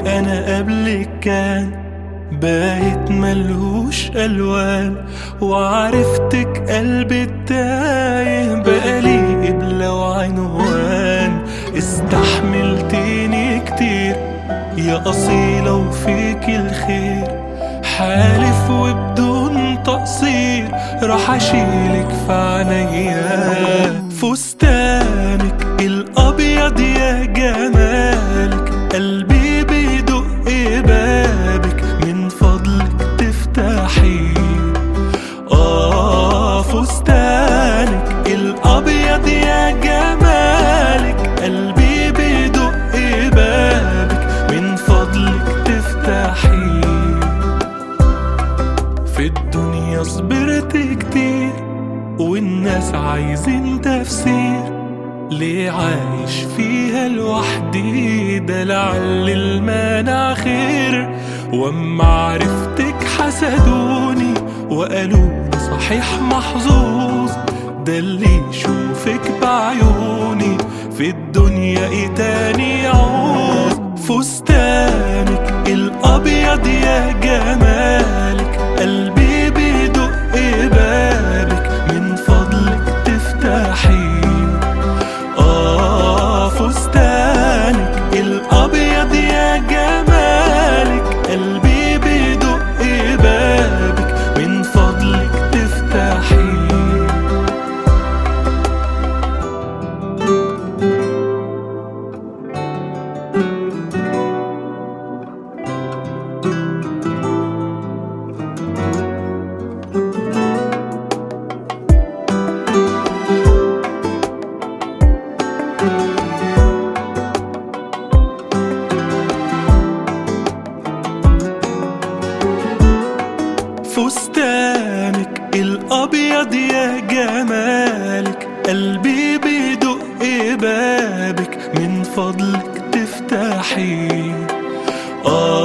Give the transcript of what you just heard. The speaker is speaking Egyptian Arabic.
اللي انا قبلك كان بايت ملهوش الوان وعرفتك قلبي التايه بقالي قبلة وعنوان استحملتيني كتير يا أصيلة وفيك الخير حالف وبدون تقصير راح أشيلك في عينيا فستانك الأبيض يا جمالك قلبي بيدق بابك من فضلك تفتحي آه فستانك الأبيض يا جمالك قلبي بيدق بابك من فضلك تفتحي في الدنيا صبرت كتير والناس عايزين تفسير ليه عايش فيها لوحدي ده لعل المانع خير واما عرفتك حسدوني وقالوا لي صحيح محظوظ ده اللي يشوفك بعيوني في الدنيا ايه تاني يعوز فستانك الابيض يا جمالك قلبي بيدق بابك من فضلك تفتحي آه فستانك الأبيض يا جمالك قلبي بيدق بابك من فضلك تفتحي فستانك الأبيض يا جمالك قلبي بيدق بابك من فضلك تفتحي آه